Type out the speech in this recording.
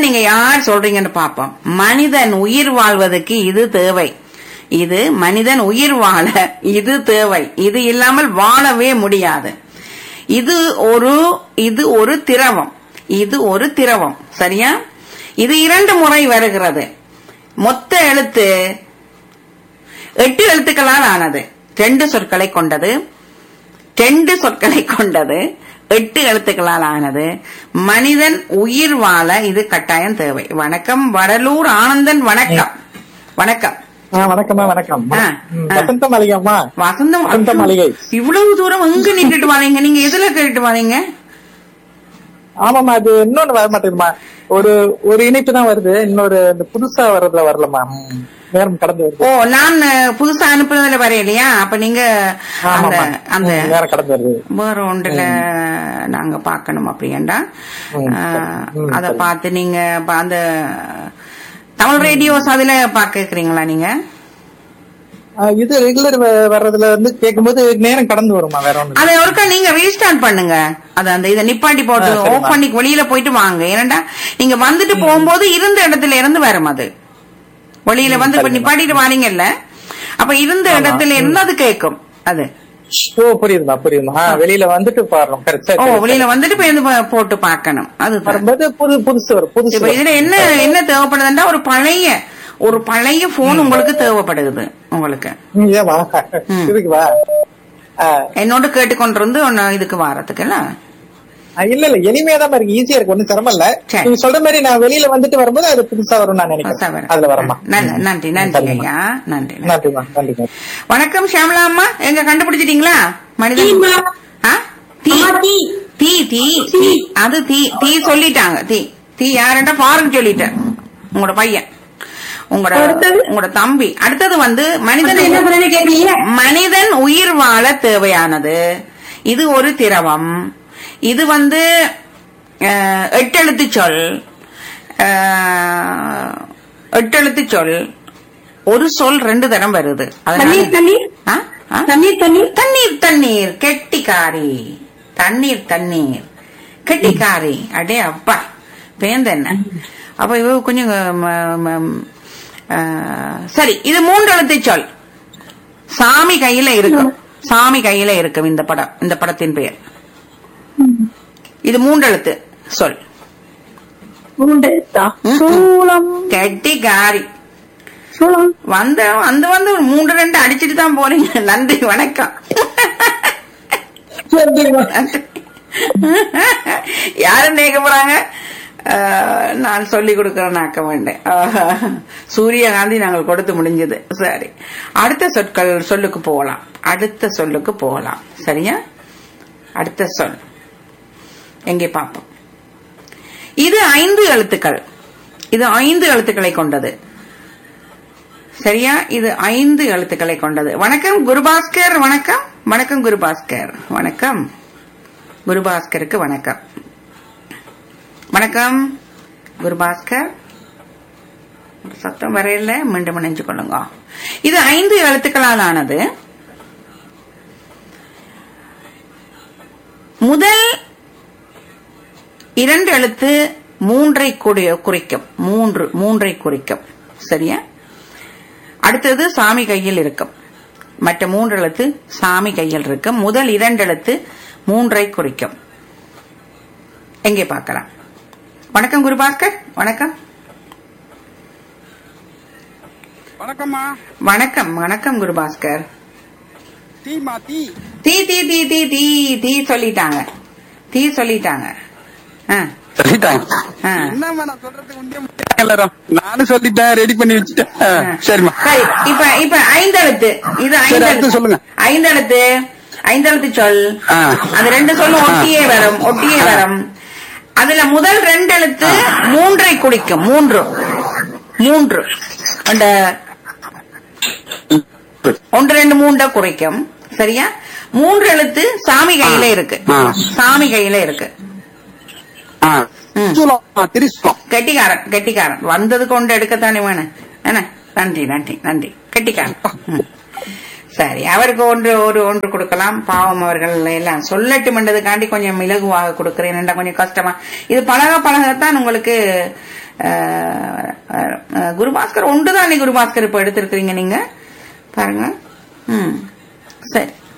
நீங்க யார் சொல்றீங்கன்னு பாப்போம் மனிதன் உயிர் வாழ்வதற்கு இது தேவை இது மனிதன் உயிர் வாழ இது தேவை இது இல்லாமல் வாழவே முடியாது இது ஒரு இது ஒரு திரவம் இது ஒரு திரவம் சரியா இது இரண்டு முறை வருகிறது மொத்த எழுத்து எட்டு எழுத்துக்களால் ஆனது ரெண்டு சொற்களை கொண்டது ரெண்டு சொற்களை கொண்டது எட்டு எழுத்துக்களால் ஆனது மனிதன் உயிர் வாழ இது கட்டாயம் தேவை வணக்கம் வடலூர் ஆனந்தன் வணக்கம் வணக்கம் ஆ, வணக்கம்மா வணக்கம் ஆ, ம், ஆ. வசந்த மாளிகைம்மா வசந்தம் வசந்த மாளிகை இவ்வளவு தூரம் எங்க நின்றுட்டு வரீங்க நீங்க எதுல கேட்டுட்டு வரீங்க ஆமாம்மா அது இன்னொன்னு வர மாட்டேங்குதுமா ஒரு ஒரு இணைப்பு தான் வருது இன்னொரு இந்த புதுசா வர்றதுல வரலம்மா ம், நேரம் கடந்து வருது ஓ நான் அஹ், புதுசா அனுப்புனதுல வரையிலையா அப்ப நீங்க அந்த ஆமாம்மா அந்த ம், நேரம் கடந்து வருது வேற ஒன்றுல நாங்க பாக்கணும் அப்படியேண்டா ம், அஹ், ம், அத சரி. பார்த்து நீங்க ப- அந்த தமிழ் ரேடியோஸ் அதுல பாக்குறீங்களா நீங்க ஆ, இது ரெகுலர் வர்றதுல வந்து கேட்கும்போது நேரம் கடந்து வருமா வேற ஒண்ணு அதை ஒருக்கா நீங்க ரீஸ்டார்ட் பண்ணுங்க அது அந்த இதை நிப்பாட்டி போட்டு ஆ, சரிம்மா. ஆஃப் பண்ணி வெளியில போயிட்டு வாங்க ஏனண்டா நீங்க வந்துட்டு போகும்போது இருந்த இடத்துல இருந்து வரும் அது வெளியில வந்து இப்ப சரிம்மா. நிப்பாட்டிட்டு வாரீங்கல்ல அப்ப இருந்த ஆமா. இடத்துல இருந்து அது கேட்கும் அது ஓ புரியுதுமா புரியுதுமா ஆ, வெளியில வந்துட்டு பாடுறோம் கரெக்ட் ஓ வெளியில வந்துட்டு போய் வந்து பா- போட்டு பார்க்கணும் அதுதான் வரும்போது புது புதுசு வரும் புதுசு இப்ப இதுல என்ன என்ன தேவைப்படுதுன்னா ஒரு பழைய ஒரு பழைய போன் உங்களுக்கு தேவைப்படுது உங்களுக்கு ம், ஏம்மா ம். இருக்குவா ஆ, என்னோட கேட்டுக்கொண்டிருந்து ஒன்னு இதுக்கு வாரத்துக்குல்ல ஆ, இல்ல இல்ல எளிமையா தான் இருக்கு ஈஸியா இருக்கு ஒண்ணும் சிரமம் இல்ல சரி. நீங்க சொல்ற மாதிரி நான் வெளியில வந்துட்டு வரும்போது அது புதுசா வரும் நான் தவறு. நினைக்கிறேன் அதுல வரமா நல்ல நன்றி நன்றி சரிம்மா. ஐயா நன்றி நன்றி. நன்றிமா நன்றிமா வணக்கம் ஷியாமலா அம்மா எங்க கண்டுபிடிச்சிட்டீங்களா மனிதன் ஆ? தீ தீ தீ தீ அது தீ தீ சொல்லிட்டாங்க தீ தீ யாருன்னா ஃபாரன் சொல்லிட்டேன் உங்களோட பையன் உங்களோட உங்களோட தம்பி அடுத்தது வந்து மனிதன் மனிதன் உயிர் வாழ தேவையானது இது ஒரு திரவம் இது வந்து அஹ், எட்டெழுத்து சொல் அஹ், எட்டெழுத்து சொல் ஒரு சொல் ரெண்டு தரம் வருது அதனால- தண்ணீர், தண்ணீர். ஆ? ஆ? தண்ணீர் தண்ணீர் தண்ணீர் தண்ணீர் கெட்டிக்காரி தண்ணீர் தண்ணீர் கெட்டிக்காரி அடே அப்பா பேந்த என்ன அப்ப இவ கொஞ்சம் ம- ம- ஆ, சரி இது மூன்று எழுத்து சொல் சாமி கையில இருக்கும் சாமி கையில இருக்கும் இந்த படம் இந்த படத்தின் பெயர் இது மூன்று எழுத்து சொல் மூன்று எழுத்தா ம், ம். சூளம் கெட்டிக்காரி சூளம் வந்து வந்து வந்து ஒரு மூன்று ரெண்டு அடிச்சிட்டு தான் போறீங்க நன்றி வணக்கம் யாரும் கேட்க போறாங்க அஹ், நான் சொல்லி கொடுக்கறேன் ஆக்க வேண்டேன் அஹ், சூரியகாந்தி நாங்கள் கொடுத்து முடிஞ்சது சரி அடுத்த சொற்கள் சொல்லுக்கு போகலாம் அடுத்த சொல்லுக்கு போகலாம் சரியா அடுத்த சொல் எங்கே பார்ப்போம் இது ஐந்து எழுத்துக்கள் இது ஐந்து எழுத்துக்களை கொண்டது சரியா இது ஐந்து எழுத்துக்களை கொண்டது வணக்கம் குருபாஸ்கர் வணக்கம் வணக்கம் குருபாஸ்கர் வணக்கம் குருபாஸ்கருக்கு வணக்கம் வணக்கம் குருபாஸ்கர் ஒரு சத்தம் வரையில மீண்டும் இணைஞ்சு கொள்ளுங்க இது ஐந்து எழுத்துக்களால் ஆனது முதல் இரண்டு எழுத்து மூன்றை கூடிய- குறிக்கும் மூன்று மூன்றை குறிக்கும் சரியா அடுத்தது சாமி கையில் இருக்கும் மற்ற மூன்று எழுத்து சாமி கையில் இருக்கும் முதல் இரண்டு எழுத்து மூன்றை குறிக்கும் எங்கே பார்க்கலாம் வணக்கம் குருபாஸ்கர் வணக்கம் வணக்கம்மா வணக்கம் வணக்கம் குருபாஸ்கர் டீமா டீ தீ தீ தீ தீ தீ தீ சொல்லிட்டாங்க தீ சொல்லிட்டாங்க ஆ, சொல்லிட்டாங்க ஆ. என்னம்மா நான் சொல்றதுக்கு உண்டே முடியாது எல்லாரும் நானும் சொல்லிட்டேன் ரெடி பண்ணி வச்சுட்டேன் ஆ, சரிம்மா சரி இப்ப இப்ப ஐந்தெழுத்து இது சரி, அடுத்து ஐந்தெழுத்து சொல்லுங்க. ஐந்தெழுத்து ஐந்தெழுத்து சொல் ஆ. அது ரெண்டு சொல்லும் ஒட்டியே வரும் ஒட்டியே வரும் அதுல முதல் ரெண்டு எழுத்து மூன்றை குறிக்கும் மூன்று மூன்று அந்த ஒன்று ரெண்டு மூன்றை குறிக்கும் சரியா மூன்று எழுத்து சாமி கையில இருக்கு ஆ. சாமி கையில இருக்கு ஆ. ம். சூலம், ஆ, திரிசூலம். கெட்டிக்காரன் கெட்டிக்காரன் வந்தது கொண்டு எடுக்கத்தானே வேணும் என்ன நன்றி நன்றி நன்றி கெட்டிக்காரன் ம். சரி அவருக்கு ஒன்று ஒரு ஒன்று கொடுக்கலாம் பாவம் அவர்கள் எல்லாம் சொல்லட்டும் என்றதுக்காண்டி கொஞ்சம் இலகுவாக கொடுக்கிறேன் என்றா கொஞ்சம் கஷ்டமா இது பழக பழகத்தான் உங்களுக்கு அஹ், அஹ், குருபாஸ்கர் ஒன்று தானே குருபாஸ்கர் இப்ப எடுத்திருக்கிறீங்க நீங்க பாருங்க ம் சரி